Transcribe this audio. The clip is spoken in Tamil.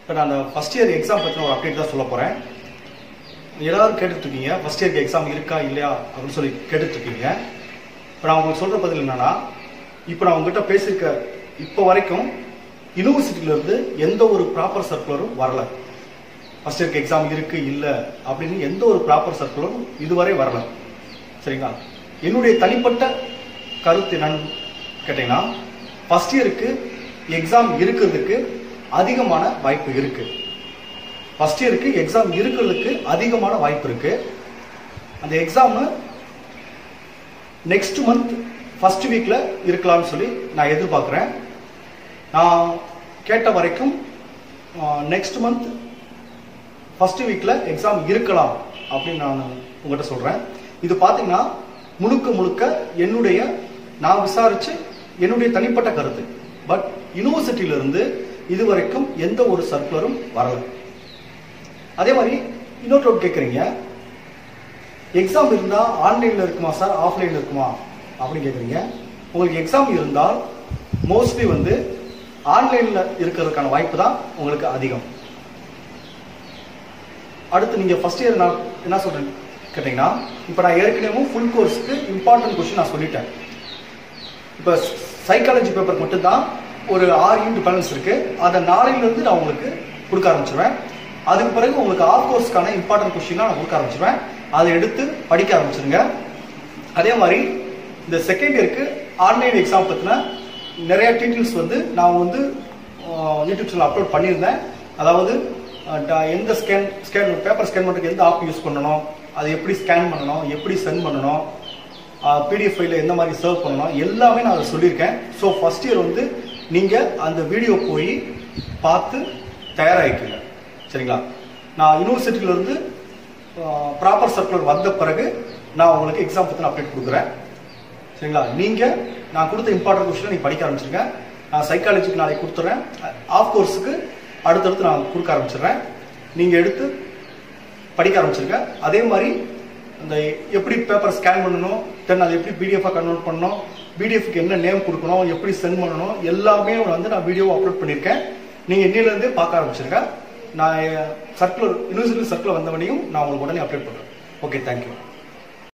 இப்போ நான் அந்த ஃபர்ஸ்ட் இயர் எக்ஸாம் பற்றின ஒரு அப்டேட் தான் சொல்ல போகிறேன் எல்லாரும் கேட்டுட்டு இருக்கீங்க ஃபர்ஸ்ட் இயருக்கு எக்ஸாம் இருக்கா இல்லையா அப்படின்னு சொல்லி கேட்டுட்டு இருக்கீங்க இப்போ நான் உங்களுக்கு சொல்கிற பதில் என்னன்னா இப்போ நான் உங்ககிட்ட பேசியிருக்க இப்போ வரைக்கும் யூனிவர்சிட்டியில இருந்து எந்த ஒரு ப்ராப்பர் சர்க்குலரும் வரல ஃபர்ஸ்ட் இயருக்கு எக்ஸாம் இருக்கு இல்லை அப்படின்னு எந்த ஒரு ப்ராப்பர் சர்க்குலரும் இதுவரை வரல சரிங்களா என்னுடைய தனிப்பட்ட கருத்து என்னன்னு கேட்டீங்கன்னா ஃபர்ஸ்ட் இயருக்கு எக்ஸாம் இருக்கிறதுக்கு அதிகமான வாய்ப்பு இருக்கு ஃபர்ஸ்ட் இயருக்கு எக்ஸாம் இருக்கிறதுக்கு அதிகமான வாய்ப்பு இருக்கு அந்த எக்ஸாம் நெக்ஸ்ட் மந்த் ஃபர்ஸ்ட் வீக்ல இருக்கலாம்னு சொல்லி நான் எதிர்பார்க்குறேன் நான் கேட்ட வரைக்கும் நெக்ஸ்ட் மந்த் ஃபர்ஸ்ட் வீக்ல எக்ஸாம் இருக்கலாம் அப்படின்னு நான் உங்ககிட்ட சொல்றேன் இது பாத்தீங்கன்னா முழுக்க முழுக்க என்னுடைய நான் விசாரிச்சு என்னுடைய தனிப்பட்ட கருத்து பட் யூனிவர்சிட்டியில இருந்து இதுவரைக்கும் எந்த ஒரு சர்க்குலரும் வரல அதே மாதிரி இன்னொரு டவுட் கேட்குறீங்க எக்ஸாம் இருந்தா ஆன்லைன்ல இருக்குமா சார் ஆஃப்லைன்ல இருக்குமா அப்படின்னு கேட்குறீங்க உங்களுக்கு எக்ஸாம் இருந்தால் மோஸ்ட்லி வந்து ஆன்லைன்ல இருக்கிறதுக்கான வாய்ப்பு தான் உங்களுக்கு அதிகம் அடுத்து நீங்க ஃபர்ஸ்ட் இயர் நான் என்ன சொல்றேன் கேட்டீங்கன்னா இப்போ நான் ஏற்கனவே ஃபுல் கோர்ஸ்க்கு இம்பார்ட்டன்ட் கொஸ்டின் நான் சொல்லிட்டேன் இப்போ சைக்காலஜி பேப்பர் மட்டும்தான் ஒரு ஆறு யூனிட் பேலன்ஸ் இருக்கு அதை நாளையில இருந்து நான் உங்களுக்கு கொடுக்க ஆரம்பிச்சிருவேன் அதுக்கு பிறகு உங்களுக்கு ஆஃப் கோர்ஸ்க்கான இம்பார்ட்டன்ட் கொஸ்டின்லாம் நான் கொடுக்க ஆரம்பிச்சிருவேன் அதை எடுத்து படிக்க ஆரம்பிச்சிருங்க அதே மாதிரி இந்த செகண்ட் இயருக்கு ஆன்லைன் எக்ஸாம் பற்றின நிறைய டீட்டெயில்ஸ் வந்து நான் வந்து யூடியூப் சேனல் அப்லோட் பண்ணியிருந்தேன் அதாவது அஹ், ட- எந்த ஸ்கேன் ஸ்கேன் பேப்பர் ஸ்கேன் பண்ணுறதுக்கு எந்த ஆப் யூஸ் பண்ணணும் அதை எப்படி ஸ்கேன் பண்ணணும் எப்படி சென்ட் பண்ணணும் பிடிஎஃப் ஃபைல எந்த மாதிரி சர்வ் பண்ணணும் எல்லாமே நான் அதை சொல்லியிருக்கேன் ஸோ ஃபர்ஸ்ட் இயர் வந்து நீங்கள் அந்த வீடியோ போய் பார்த்து தயாராகிக்கங்க சரிங்களா நான் யூனிவர்சிட்டியில இருந்து ப்ராப்பர் சர்க்குலர் வந்த பிறகு நான் உங்களுக்கு எக்ஸாம் பற்றின அப்டேட் கொடுக்குறேன் சரிங்களா நீங்க நான் கொடுத்த இம்பார்ட்டன்ட் கொஸ்டின் நீங்க படிக்க ஆரம்பிச்சிருங்க நான் சைக்காலஜிக்கு நாளைக்கு கொடுத்துறேன் ஆஃப் கோர்ஸுக்கு அடுத்தடுத்து நான் கொடுக்க ஆரம்பிச்சிடுறேன் நீங்க எடுத்து படிக்க ஆரம்பிச்சிருங்க அதே மாதிரி அந்த எப்படி பேப்பர் ஸ்கேன் பண்ணணும் தென் அதை எப்படி பிடிஎஃபாக கன்வெர்ட் பண்ணணும் பிடிஎஃப்க்கு என்ன நேம் கொடுக்கணும் எப்படி சென்ட் பண்ணணும் எல்லாமே வந்து நான் வீடியோ அப்லோட் பண்ணியிருக்கேன் நீங்க இன்னிலிருந்தே பார்க்க ஆரம்பிச்சிருங்க நான் சர்க்குலர் யூனிவர்சிட்டி சர்க்குலர் வந்தவனையும் நான் உங்களுக்கு உடனே அப்டேட் பண்றேன் ஓகே தேங்க்யூ